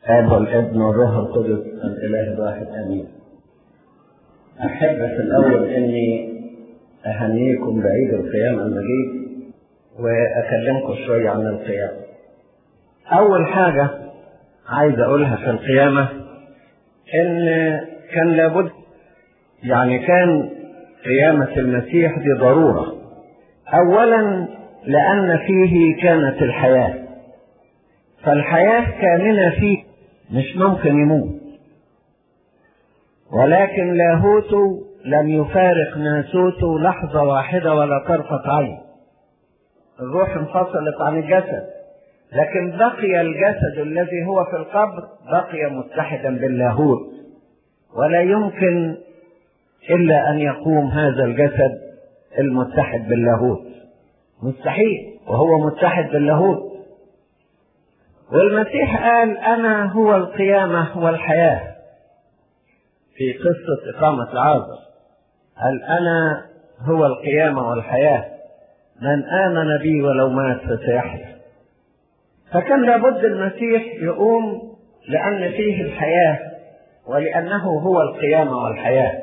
الاب والابن والروح القدس الاله الواحد امين احب في الاول اني اهنيكم بعيد القيامه المجيد واكلمكم شويه عن القيامه اول حاجه عايز اقولها في القيامه ان كان لابد يعني كان قيامه المسيح دي ضروره اولا لان فيه كانت الحياه فالحياه كامنه فيه مش ممكن يموت ولكن لاهوته لم يفارق ناسوته لحظة واحدة ولا طرفة عين الروح انفصلت عن الجسد لكن بقي الجسد الذي هو في القبر بقي متحدا باللاهوت ولا يمكن إلا أن يقوم هذا الجسد المتحد باللاهوت مستحيل وهو متحد باللاهوت والمسيح قال أنا هو القيامة والحياة في قصة إقامة العازر قال أنا هو القيامة والحياة من آمن بي ولو مات فسيحيا فكان لابد المسيح يقوم لأن فيه الحياة ولأنه هو القيامة والحياة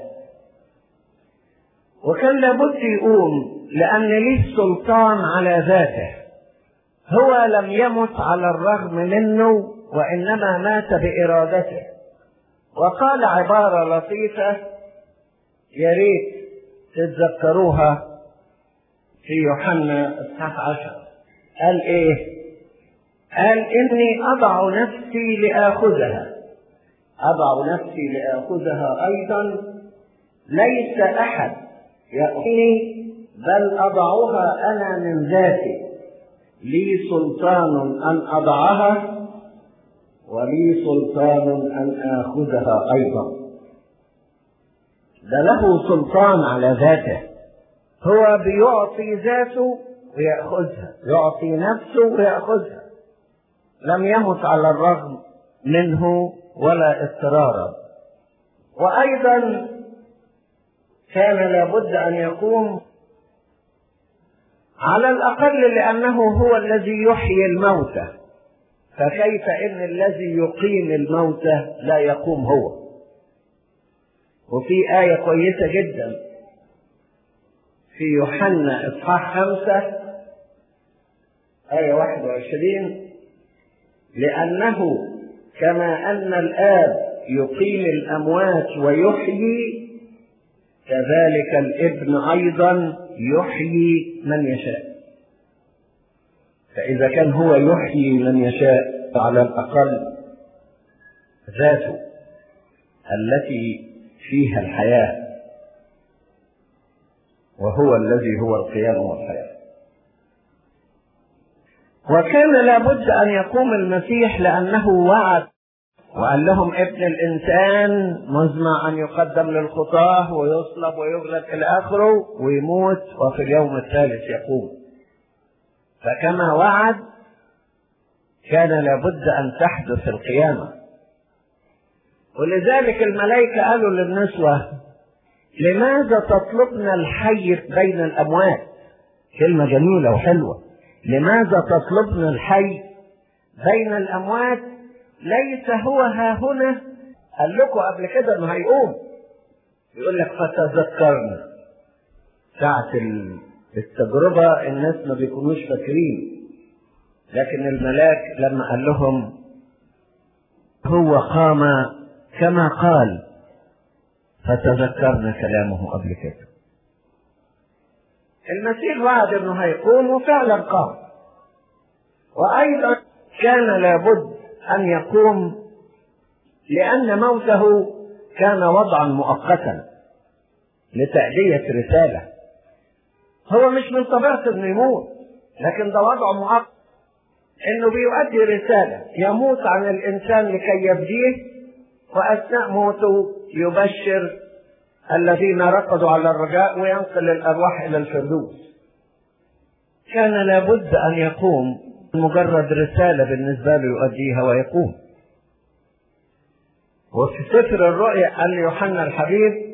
وكان لابد يقوم لأن له سلطان على ذاته هو لم يمت على الرغم منه وإنما مات بإرادته وقال عبارة لطيفة يا ريت تتذكروها في يوحنا اصحاح عشر قال ايه؟ قال اني اضع نفسي لاخذها اضع نفسي لاخذها ايضا ليس احد يأتيني بل اضعها انا من ذاتي لي سلطان ان اضعها ولي سلطان أن آخذها أيضا ده له سلطان على ذاته هو بيعطي ذاته ويأخذها يعطي نفسه ويأخذها لم يمت على الرغم منه ولا اضطرارا وأيضا كان لابد أن يقوم على الأقل لأنه هو الذي يحيي الموتى فكيف ان الذي يقيم الموتى لا يقوم هو وفي آية كويسة جدا في يوحنا إصحاح خمسة آية واحد وعشرين لأنه كما أن الآب يقيم الأموات ويحيي كذلك الابن أيضا يحيي من يشاء فإذا كان هو يحيي من يشاء على الأقل ذاته التي فيها الحياة وهو الذي هو القيام والحياة وكان لابد أن يقوم المسيح لأنه وعد وقال لهم ابن الإنسان مزمع أن يقدم للخطاة ويصلب ويغلق إلى آخره ويموت وفي اليوم الثالث يقوم فكما وعد كان لابد ان تحدث القيامه ولذلك الملائكه قالوا للنسوه لماذا تطلبن الحي بين الاموات كلمه جميله وحلوه لماذا تطلبن الحي بين الاموات ليس هو ها هنا قال لكم قبل كده انه هيقوم يقول لك فتذكرنا ساعه التجربة الناس ما بيكونوش فاكرين لكن الملاك لما قال لهم هو قام كما قال فتذكرنا كلامه قبل كده المسيح وعد انه هيقوم وفعلا قام وايضا كان لابد ان يقوم لان موته كان وضعا مؤقتا لتأدية رسالة هو مش من طبيعته انه يموت لكن ده وضع مؤقت انه بيؤدي رساله يموت عن الانسان لكي يبديه واثناء موته يبشر الذين رقدوا على الرجاء وينقل الارواح الى الفردوس كان لابد ان يقوم مجرد رساله بالنسبه له يؤديها ويقوم وفي سفر الرؤيا قال يوحنا الحبيب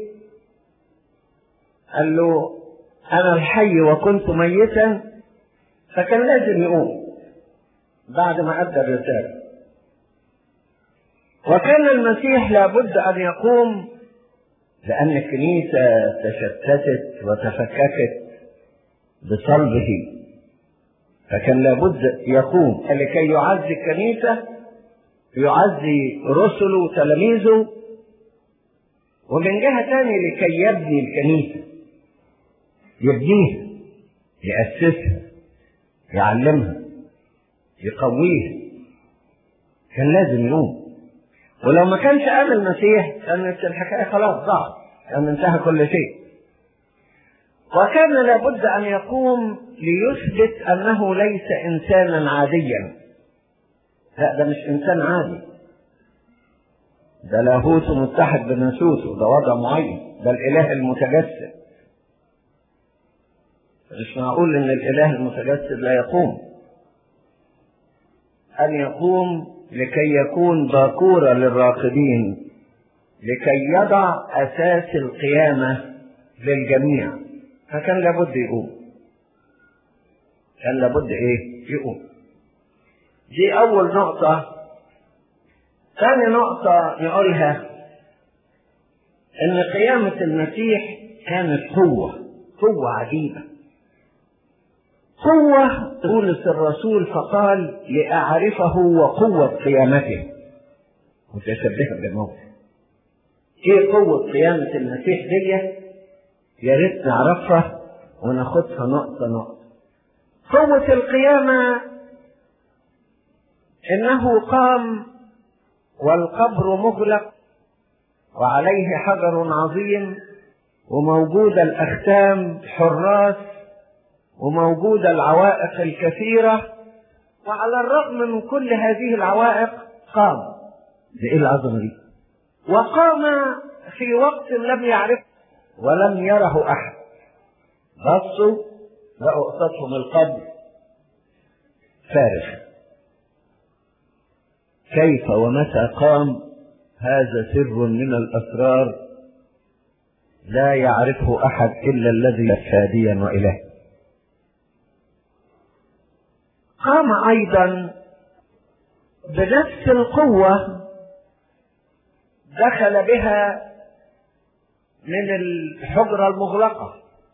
قال له أنا الحي وكنت ميتا فكان لازم يقوم بعد ما أدى الرسالة وكان المسيح لابد أن يقوم لأن الكنيسة تشتتت وتفككت بصلبه فكان لابد يقوم لكي يعزي الكنيسة يعزي رسله وتلاميذه ومن جهة ثانية لكي يبني الكنيسة يبنيها يأسسها يعلمها يقويها كان لازم يقوم ولو ما كانش قام المسيح كانت الحكاية خلاص ضاعت كان انتهى كل شيء وكان لابد أن يقوم ليثبت أنه ليس إنسانا عاديا لا ده مش إنسان عادي ده لاهوت متحد بناسوته ده وضع معين ده الإله المتجسد مش معقول إن الإله المتجسد لا يقوم أن يقوم لكي يكون باكورة للراقدين لكي يضع أساس القيامة للجميع فكان لابد يقوم كان لابد إيه يقوم دي أول نقطة ثاني نقطة نقولها إن قيامة المسيح كانت قوة قوة عجيبة قوة بولس الرسول فقال لأعرفه وقوة قيامته متشبهة بالموت ايه قوة قيامة المسيح دي يا ريت نعرفها وناخدها نقطة نقطة قوة القيامة انه قام والقبر مغلق وعليه حجر عظيم وموجود الاختام حراس وموجود العوائق الكثيرة وعلى الرغم من كل هذه العوائق قام دي ايه العظمة دي وقام في وقت لم يعرفه ولم يره احد بصوا لقوا قصتهم القبر فارغ كيف ومتى قام هذا سر من الاسرار لا يعرفه احد الا الذي هاديا واله قام ايضا بنفس القوه دخل بها من الحجره المغلقه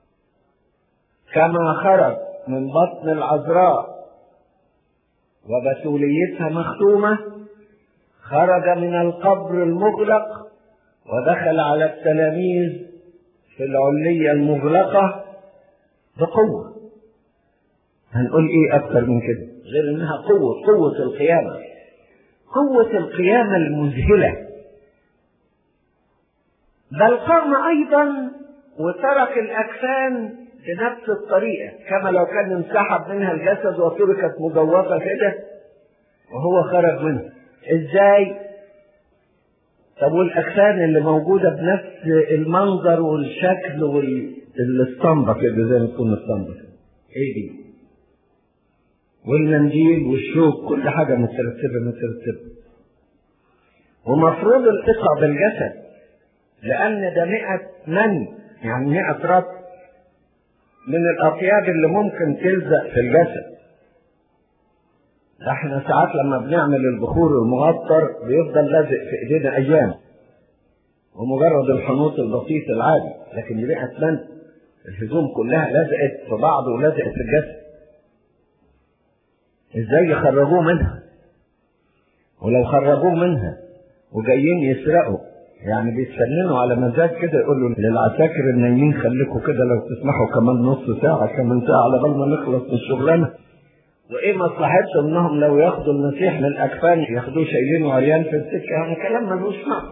كما خرج من بطن العذراء وبتوليتها مختومه خرج من القبر المغلق ودخل على التلاميذ في العليه المغلقه بقوه هنقول ايه اكتر من كده غير انها قوة قوة القيامة قوة القيامة المذهلة بل قام ايضا وترك الاجسام بنفس الطريقة كما لو كان انسحب منها الجسد وتركت مجوفة كده وهو خرج منها ازاي طب والاجسام اللي موجودة بنفس المنظر والشكل والاسطمبة كده زي ما تكون اسطمبة ايه دي والمنديل والشوك كل حاجة مترتبة مترتبة ومفروض الثقة بالجسد لأن ده مئة من يعني مئة رط من الأطياب اللي ممكن تلزق في الجسد ده احنا ساعات لما بنعمل البخور المغطر بيفضل لازق في ايدينا ايام ومجرد الحنوط البسيط العادي لكن دي مئة من الهدوم كلها لزقت في بعض ولزقت في الجسد ازاي يخرجوه منها ولو خرجوه منها وجايين يسرقوا يعني بيتفننوا على مزاج كده يقولوا للعساكر النايمين خليكوا كده لو تسمحوا كمان نص ساعة كمان ساعة على بال ما نخلص من الشغلانة وايه مصلحتهم انهم لو ياخدوا المسيح من الاكفان ياخدوه شايلينه عريان في السكة يعني كلام ملوش معنى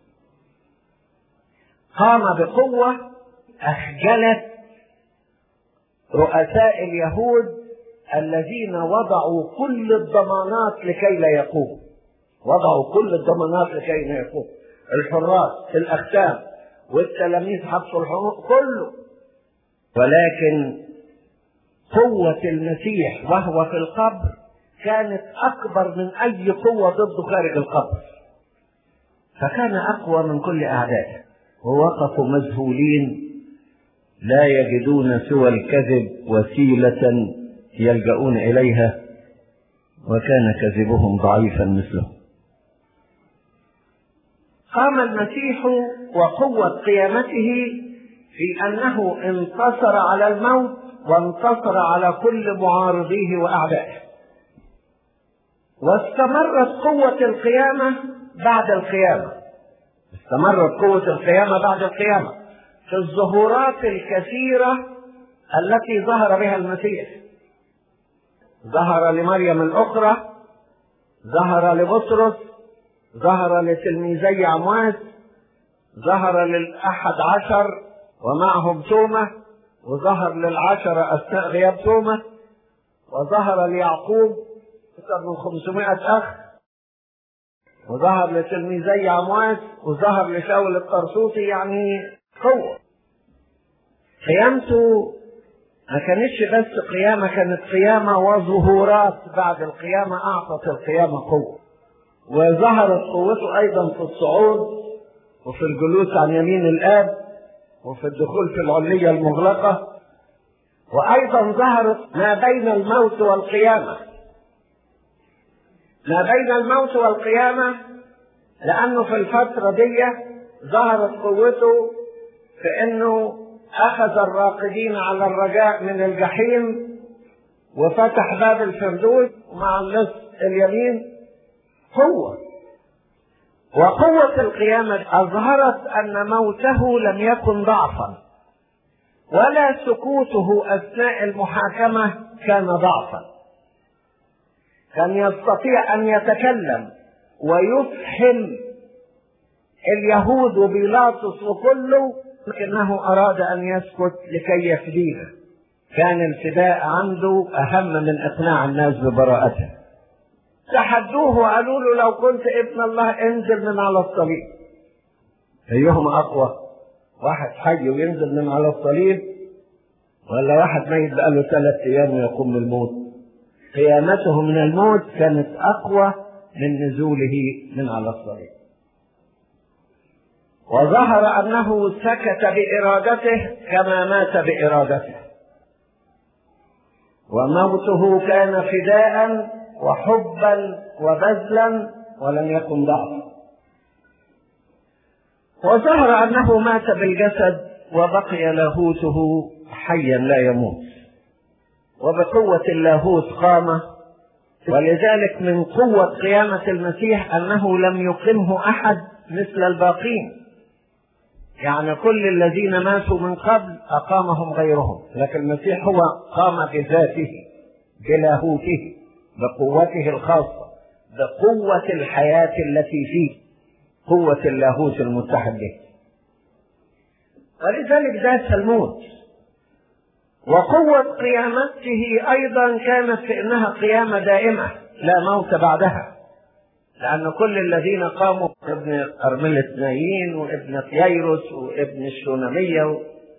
قام بقوة أخجلت رؤساء اليهود الذين وضعوا كل الضمانات لكي لا يقوم وضعوا كل الضمانات لكي لا يقوم الحراس الاختام والتلاميذ حبسوا الحقوق كله ولكن قوة المسيح وهو في القبر كانت أكبر من أي قوة ضده خارج القبر فكان أقوى من كل أعدائه ووقفوا مذهولين لا يجدون سوى الكذب وسيلة يلجؤون إليها وكان كذبهم ضعيفا مثله قام المسيح وقوة قيامته في أنه انتصر على الموت وانتصر على كل معارضيه وأعدائه واستمرت قوة القيامة بعد القيامة استمرت قوة القيامة بعد القيامة في الظهورات الكثيرة التي ظهر بها المسيح ظهر لمريم الأخرى ظهر لبطرس ظهر لتلميذي عمواس ظهر للأحد عشر ومعهم تومة وظهر للعشرة أثناء غياب تومة وظهر ليعقوب أكثر من 500 أخ وظهر لتلميذي عمواس وظهر لشاول الطرسوسي يعني قوة قيامته ما كانتش بس قيامة كانت قيامة وظهورات بعد القيامة أعطت القيامة قوة وظهرت قوته أيضا في الصعود وفي الجلوس عن يمين الآب وفي الدخول في العلية المغلقة وأيضا ظهرت ما بين الموت والقيامة ما بين الموت والقيامة لأنه في الفترة دي ظهرت قوته في أنه أخذ الراقدين على الرجاء من الجحيم وفتح باب الفردوس مع اللص اليمين قوة وقوة القيامة أظهرت أن موته لم يكن ضعفا ولا سكوته أثناء المحاكمة كان ضعفا كان يستطيع أن يتكلم ويفهم اليهود وبيلاطس وكله لكنه أراد أن يسكت لكي يفديه كان الفداء عنده أهم من إقناع الناس ببراءته تحدوه وقالوا له لو كنت ابن الله انزل من على الصليب أيهما أقوى واحد حي وينزل من على الصليب ولا واحد ميت بقاله ثلاث أيام ويقوم من الموت قيامته من الموت كانت أقوى من نزوله من على الصليب وظهر أنه سكت بإرادته كما مات بإرادته وموته كان فداء وحبا وبذلا ولم يكن ضعفا وظهر انه مات بالجسد وبقي لاهوته حيا لا يموت وبقوة اللاهوت قام ولذلك من قوة قيامة المسيح أنه لم يقمه أحد مثل الباقين يعني كل الذين ماتوا من قبل أقامهم غيرهم لكن المسيح هو قام بذاته بلاهوته بقوته الخاصة بقوة الحياة التي فيه قوة اللاهوت المتحد به ولذلك داس الموت وقوة قيامته أيضا كانت في أنها قيامة دائمة لا موت بعدها لأن كل الذين قاموا ابن أرملة نايين وابن ييروس وابن الشونامية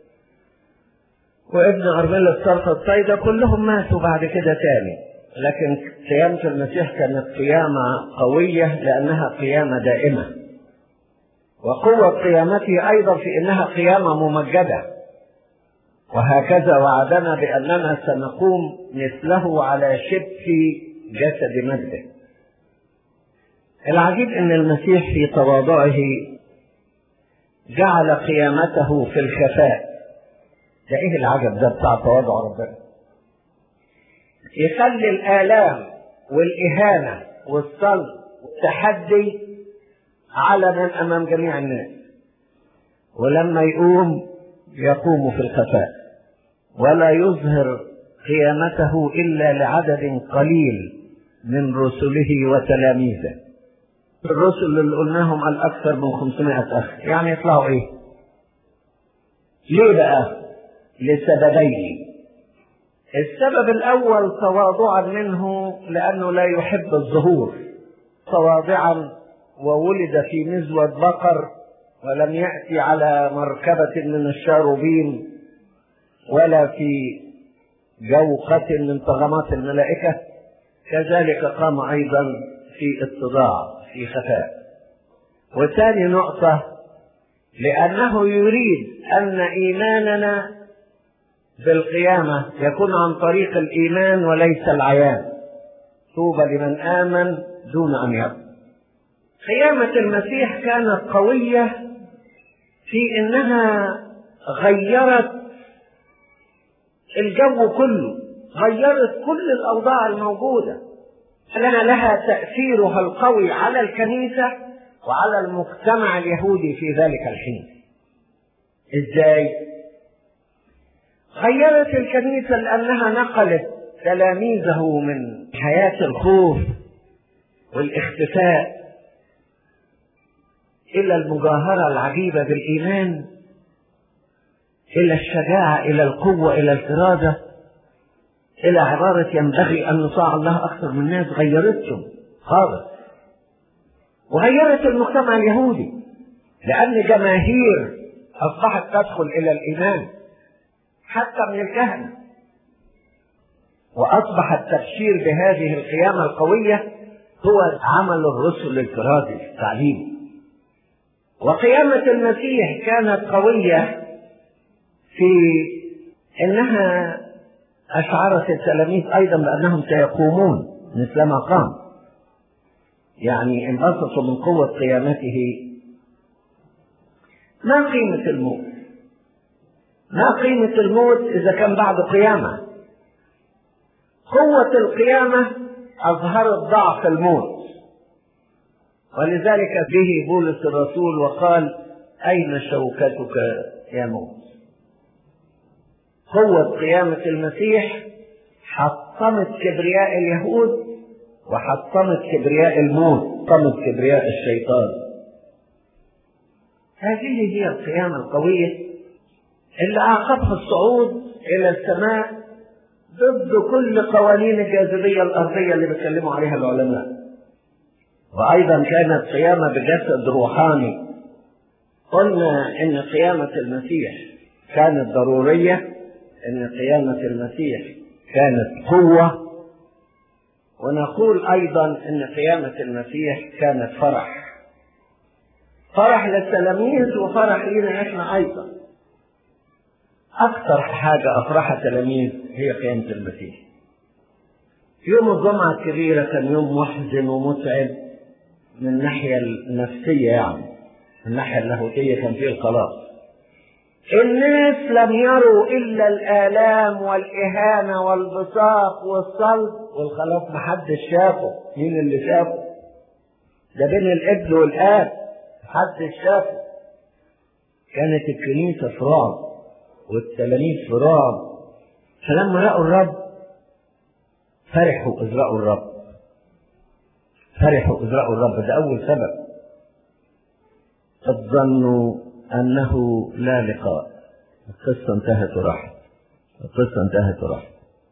وابن أرملة صرف الصيدة كلهم ماتوا بعد كده تاني لكن قيامة المسيح كانت قيامة قوية لأنها قيامة دائمة وقوة قيامته أيضا في أنها قيامة ممجدة وهكذا وعدنا بأننا سنقوم مثله على شبه جسد مجده العجيب أن المسيح في تواضعه جعل قيامته في الخفاء ده ايه العجب ده بتاع تواضع ربنا يخلي الآلام والإهانة والصلب والتحدي علنا أمام جميع الناس ولما يقوم يقوم في الخفاء ولا يظهر قيامته إلا لعدد قليل من رسله وتلاميذه الرسل اللي قلناهم الأكثر من 500 أخ يعني يطلعوا إيه ليه بقى لسببين السبب الأول تواضعا منه لأنه لا يحب الظهور تواضعا وولد في مزود بقر ولم يأتي على مركبة من الشاروبين ولا في جوقة من طغمات الملائكة كذلك قام أيضا في اتضاع في خفاء وثاني نقطة لأنه يريد أن إيماننا بالقيامة يكون عن طريق الإيمان وليس العيان طوبى لمن آمن دون أن يرى قيامة المسيح كانت قوية في انها غيرت الجو كله غيرت كل الاوضاع الموجوده لها لها تاثيرها القوي على الكنيسه وعلى المجتمع اليهودي في ذلك الحين ازاي غيرت الكنيسه لانها نقلت تلاميذه من حياه الخوف والاختفاء الى المجاهره العجيبه بالايمان الى الشجاعه الى القوه الى الفراده الى عباره ينبغي ان نطاع الله اكثر من الناس غيرتهم خالص وغيرت المجتمع اليهودي لان جماهير اصبحت تدخل الى الايمان حتى من الكهنه واصبح التبشير بهذه القيامه القويه هو عمل الرسل الفرادي التعليمي وقيامة المسيح كانت قوية في انها اشعرت التلاميذ ايضا بانهم سيقومون مثلما قام يعني انبسطوا من قوة قيامته ما قيمة الموت ما قيمة الموت اذا كان بعد قيامة قوة القيامة اظهرت ضعف الموت ولذلك به بولس الرسول وقال أين شوكتك يا موت قوة قيامة المسيح حطمت كبرياء اليهود وحطمت كبرياء الموت حطمت كبرياء الشيطان هذه هي القيامة القوية اللي أعقبها الصعود إلى السماء ضد كل قوانين الجاذبية الأرضية اللي بيتكلموا عليها العلماء وأيضا كانت قيامة بجسد روحاني قلنا إن قيامة المسيح كانت ضرورية إن قيامة المسيح كانت قوة ونقول أيضا إن قيامة المسيح كانت فرح فرح للتلاميذ وفرح لنا إحنا أيضا أكثر حاجة أفرح التلاميذ هي قيامة المسيح يوم الجمعة الكبيرة كان يوم محزن ومتعب من الناحية النفسية يعني من الناحية اللاهوتية كان فيه الخلاص الناس لم يروا إلا الآلام والإهانة والبصاق والصلب والخلاص محدش شافه مين اللي شافه ده بين الابن والآب محدش شافه كانت الكنيسة في رعب والتلاميذ في رعب فلما لقوا الرب فرحوا إذ رأوا الرب فرحوا إذ رأوا الرب ده أول سبب قد ظنوا أنه لا لقاء القصة انتهت وراحت القصة انتهت وراحت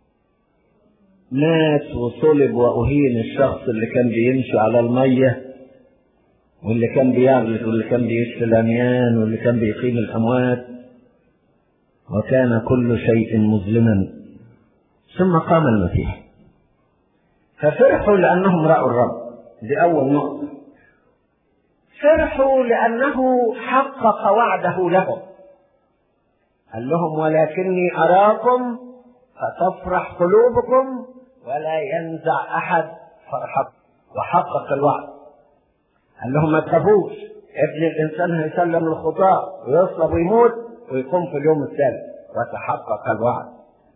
مات وصلب وأهين الشخص اللي كان بيمشي على المية واللي كان بيعبد واللي كان بيشفي العميان واللي كان بيقيم الأموات وكان كل شيء مظلما ثم قام المسيح ففرحوا لأنهم رأوا الرب دي أول نقطة فرحوا لأنه حقق وعده لهم قال لهم ولكني أراكم فتفرح قلوبكم ولا ينزع أحد فرحكم وحقق الوعد قال لهم ما تخافوش ابن الإنسان هيسلم الخطاة ويصلب ويموت ويقوم في اليوم الثالث وتحقق الوعد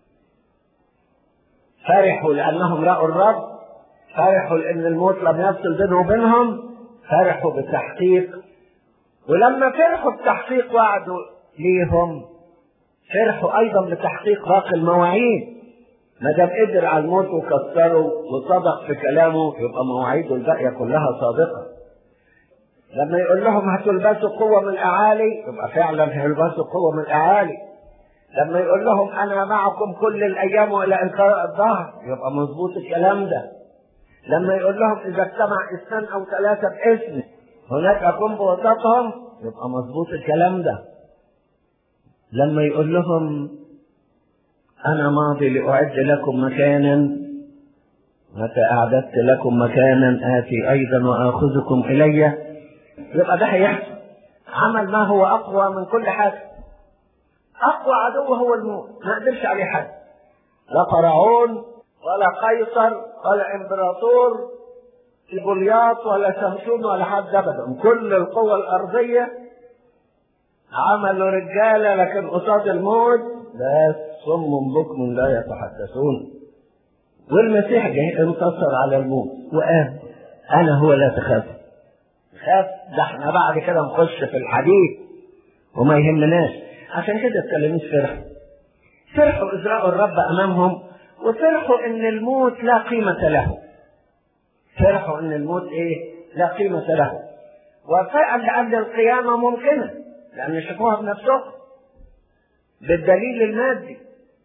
فرحوا لأنهم رأوا الرب فرحوا لأن الموت لم يفصل بينه وبينهم فرحوا بالتحقيق ولما فرحوا بتحقيق وعده ليهم فرحوا أيضا بتحقيق باقي المواعيد ما دام قدر على الموت وكسره وصدق في كلامه يبقى مواعيده الباقية كلها صادقة لما يقول لهم هتلبسوا قوة من الأعالي يبقى فعلا هيلبسوا قوة من الأعالي لما يقول لهم أنا معكم كل الأيام وإلى إنكار الظهر يبقى مظبوط الكلام ده لما يقول لهم إذا اجتمع اثنان أو ثلاثة باسمي هناك أكون بوسطهم يبقى مظبوط الكلام ده لما يقول لهم أنا ماضي لأعد لكم مكانا متى أعددت لكم مكانا آتي أيضا وآخذكم إلي يبقى ده هيحصل عمل ما هو أقوى من كل حاجة أقوى عدو هو الموت ما قدرش عليه حد لا فرعون ولا قيصر ولا امبراطور البلياط ولا سمسون ولا حد ابدا كل القوى الارضيه عملوا رجاله لكن قصاد الموت بس صم بكم لا يتحدثون والمسيح جه انتصر على الموت وقال انا هو لا تخاف خاف ده احنا بعد كده نخش في الحديث وما يهمناش عشان كده التلاميذ فرحوا فرحوا إذ رأوا الرب أمامهم وفرحوا إن الموت لا قيمة له فرحوا إن الموت إيه لا قيمة له وفعل أن القيامة ممكنة لأن شافوها بنفسهم بالدليل المادي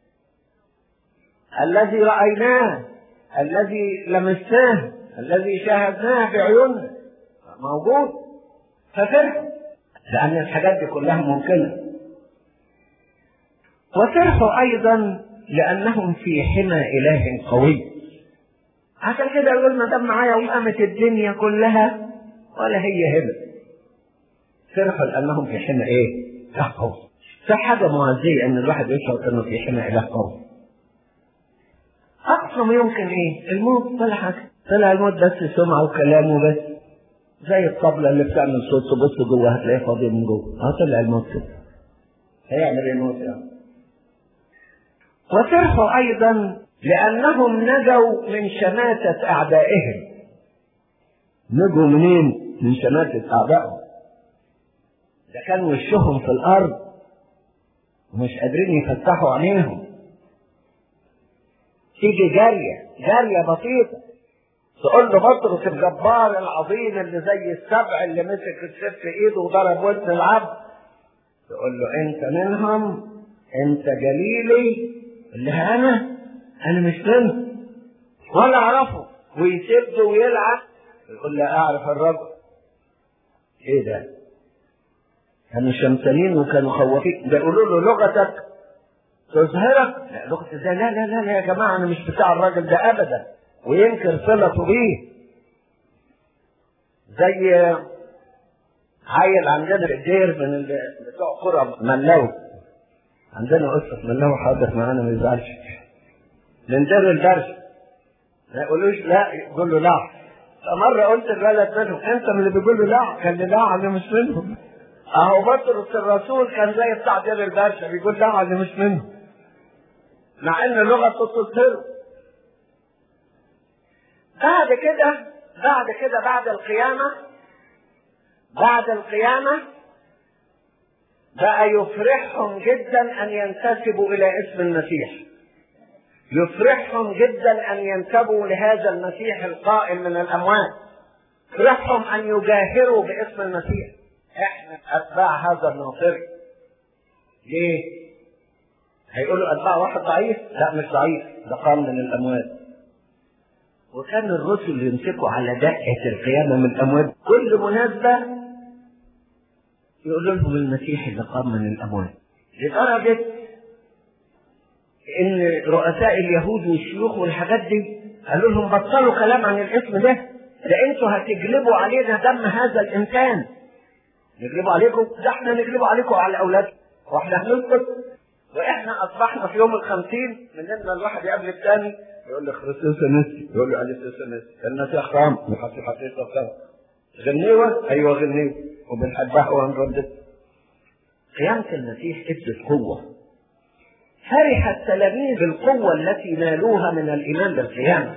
الذي رأيناه الذي لمسناه الذي شاهدناه بعيوننا موجود ففرحوا لأن الحاجات دي كلها ممكنة وفرحوا أيضا لأنهم في حمى إله قوي عشان كده يقول ما دام معايا وقامت الدنيا كلها ولا هي هنا فرحوا لأنهم في حمى إيه؟ إله قوي فحاجة معزية إن الواحد يشعر إنه في حمى إله قوي أقصى ما يمكن إيه؟ الموت طلع حاجة طلع الموت بس سمعة وكلام وبس زي الطبلة اللي بتعمل صوت تبص جوه هتلاقيه فاضي من جوه اه طلع الموت كده هيعمل ايه الموت يعني وفرحوا ايضا لانهم نجوا من شماتة اعدائهم نجوا منين من شماتة اعدائهم ده كان وشهم في الارض ومش قادرين يفتحوا عينيهم تيجي جارية جارية بسيطة تقول له بطرس الجبار العظيم اللي زي السبع اللي مسك السيف في ايده وضرب ودن العبد تقول له انت منهم انت جليلي اللي انا انا مش منهم ولا اعرفه ويسب ويلعب يقول لا اعرف الرجل ايه ده كانوا شمسانين وكانوا خوافين ده يقولوا له لغتك تظهرك لا لغة ازاي لا لا لا لا يا جماعة انا مش بتاع الراجل ده ابدا وينكر صلته بيه زي عيل عندنا في الدير من ال- بتوع قرى ملاوي عندنا قصة ملاوي حاضر معانا ما يزعلش من دير البرش ما يقولوش لا يقول له لا فمرة قلت الولد منهم انت من اللي بيقول له لا كان لي لا انا مش منهم اهو بطرس الرسول كان زي بتاع دير البرشا بيقول لا انا مش منهم مع ان لغته تظهره بعد كده بعد كده بعد القيامة بعد القيامة بقى يفرحهم جدا أن ينتسبوا إلى اسم المسيح يفرحهم جدا أن ينتبوا لهذا المسيح القائم من الأموات يفرحهم أن يجاهروا باسم المسيح احنا أتباع هذا الناصري ليه؟ هيقولوا أتباع واحد ضعيف؟ لا مش ضعيف ده قام من الأموات وكان الرسل يمسكوا على دقة القيامة من الأموات كل مناسبة يقول لهم المسيح اللي قام من الأموات لدرجة إن رؤساء اليهود والشيوخ والحاجات دي قالوا لهم بطلوا كلام عن الاسم ده ده انتوا هتجلبوا علينا دم هذا الإنسان نجلبوا عليكم ده احنا نجلبوا عليكم على الأولاد واحنا هنسكت واحنا اصبحنا في يوم الخمسين مننا الواحد يقابل الثاني يقول لي خريستوس نسي يقول له عليه الصلاه نسي الناس يحرام يحطي حقيقه سوا غنيوه ايوه غنيوه وبنحبها وهنردد قيامة المسيح ادت قوة فرح التلاميذ بالقوة التي نالوها من الإيمان بالقيامة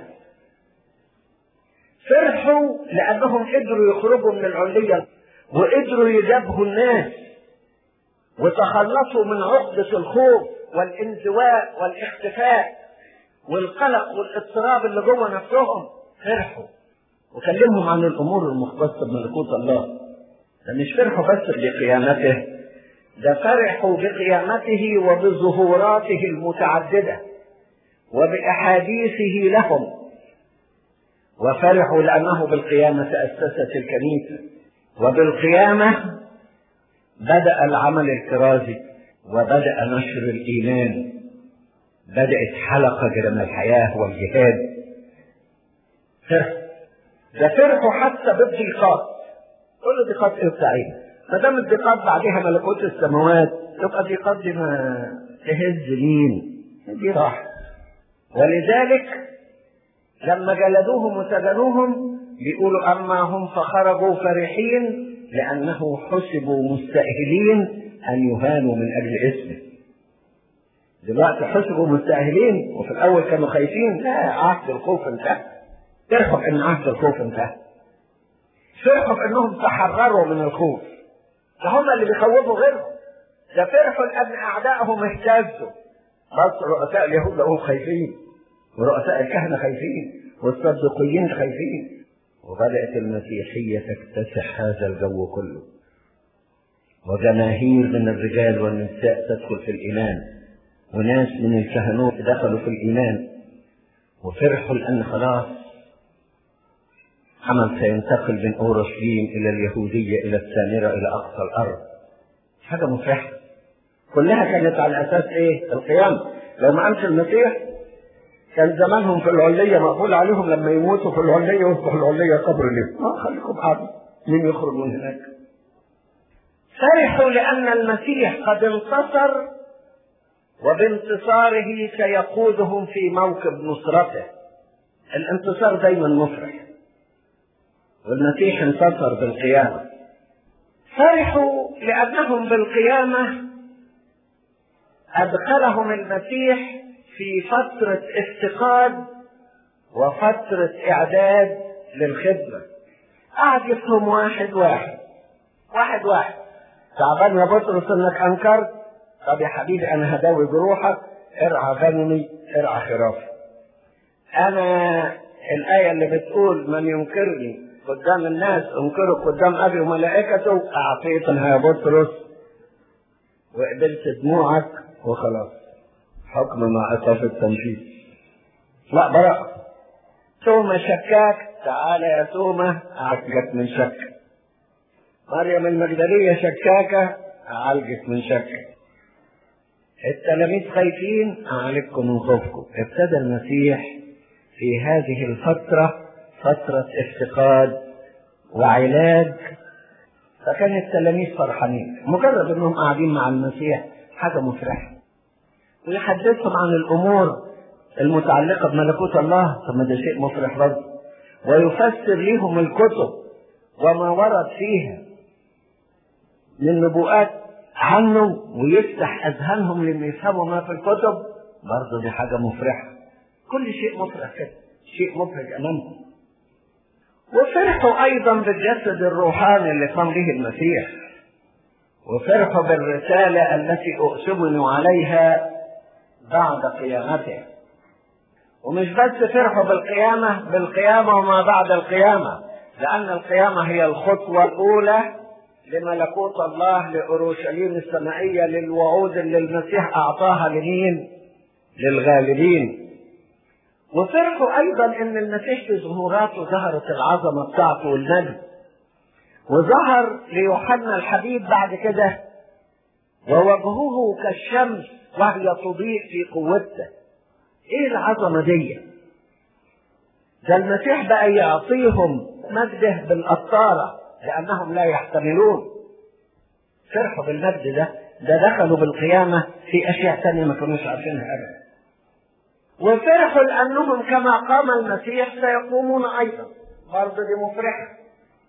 فرحوا لأنهم قدروا يخرجوا من العلية وقدروا يجابهوا الناس وتخلصوا من عقدة الخوف والانزواء والاختفاء والقلق والاضطراب اللي جوه نفسهم فرحوا وكلمهم عن الامور المختصه بملكوت الله ده مش فرحوا بس بقيامته ده فرحوا بقيامته وبظهوراته المتعدده وباحاديثه لهم وفرحوا لانه بالقيامه تاسست الكنيسه وبالقيامه بدأ العمل الكرازي وبدأ نشر الإيمان بدأت حلقة من الحياة والجهاد فرح ده فرحوا حتى بالضيقات كل ضيقات ايه بتاعتنا ما دام الضيقات بعدها ملكوت السماوات تبقى الضيقات دي ما تهز مين دي راحة ولذلك لما جلدوهم وسجنوهم بيقولوا أما هم فخرجوا فرحين لأنه حسبوا مستأهلين أن يهانوا من أجل اسمه دلوقتي حسبوا مستأهلين وفي الأول كانوا خايفين لا عهد الخوف انتهى فرحوا بأن عهد الخوف انتهى فرحوا بأنهم تحرروا من الخوف فهم اللي بيخوفوا غيرهم ده فرحوا لأن أعدائهم اهتزوا بس رؤساء اليهود لقوهم خايفين ورؤساء الكهنة خايفين والصدقيين خايفين وبدأت المسيحية تكتسح هذا الجو كله وجماهير من الرجال والنساء تدخل في الإيمان وناس من الكهنوت دخلوا في الإيمان وفرحوا لأن خلاص عمل سينتقل من أورشليم إلى اليهودية إلى السامرة إلى أقصى الأرض حاجة مفرحة كلها كانت على أساس إيه؟ القيامة لو ما قامش المسيح كان زمانهم في العلية مقبول عليهم لما يموتوا في العلية ويصبح العلية قبر ليه ما خليكم قاعدين مين يخرج من هناك فرحوا لأن المسيح قد انتصر وبانتصاره سيقودهم في موكب نصرته الانتصار دايما مفرح والمسيح انتصر بالقيامة فرحوا لأنهم بالقيامة أدخلهم المسيح في فترة افتقاد وفترة إعداد للخدمة قعد يفهم واحد واحد واحد واحد تعبان يا بطرس انك انكرت طب يا حبيبي انا هداوي جروحك ارعى غنمي ارعى خرافي انا الايه اللي بتقول من ينكرني قدام الناس انكره قدام ابي وملائكته اعطيتها يا بطرس وقبلت دموعك وخلاص حكم مع اساس التنفيذ لا براءة توما شكاك تعالى يا توما عالجت من شك مريم المجدلية شكاكة عالجت من شك التلاميذ خايفين أعالجكم من خوفكم ابتدى المسيح في هذه الفترة فترة افتقاد وعلاج فكان التلاميذ فرحانين مجرد انهم قاعدين مع المسيح حاجة مفرحة ويحدثهم عن الامور المتعلقة بملكوت الله طب ما ده شيء مفرح برضه ويفسر لهم الكتب وما ورد فيها من نبوءات عنه ويفتح اذهانهم لما يفهموا ما في الكتب برضه دي حاجة مفرحة كل شيء مفرح كده شيء مفرح امامهم وفرحوا ايضا بالجسد الروحاني اللي قام به المسيح وفرحوا بالرسالة التي اؤتمنوا عليها بعد قيامته ومش بس فرحوا بالقيامة بالقيامة وما بعد القيامة لأن القيامة هي الخطوة الأولى لملكوت الله لأورشليم السمائية للوعود اللي المسيح أعطاها لمين؟ للغالبين وفرحوا أيضا إن المسيح في ظهوراته ظهرت العظمة بتاعته والمجد وظهر ليوحنا الحبيب بعد كده ووجهه كالشمس وهي تضيء في قوته ايه العظمة دي ده المسيح بقى يعطيهم مجده بالقطارة لأنهم لا يحتملون فرحوا بالمجد ده ده دخلوا بالقيامة في أشياء تانية ما كانوش عارفينها أبدا وفرحوا لأنهم كما قام المسيح سيقومون أيضا برضه دي مفرحة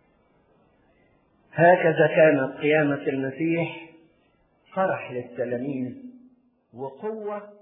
هكذا كانت قيامة المسيح فرح للتلاميذ وقوة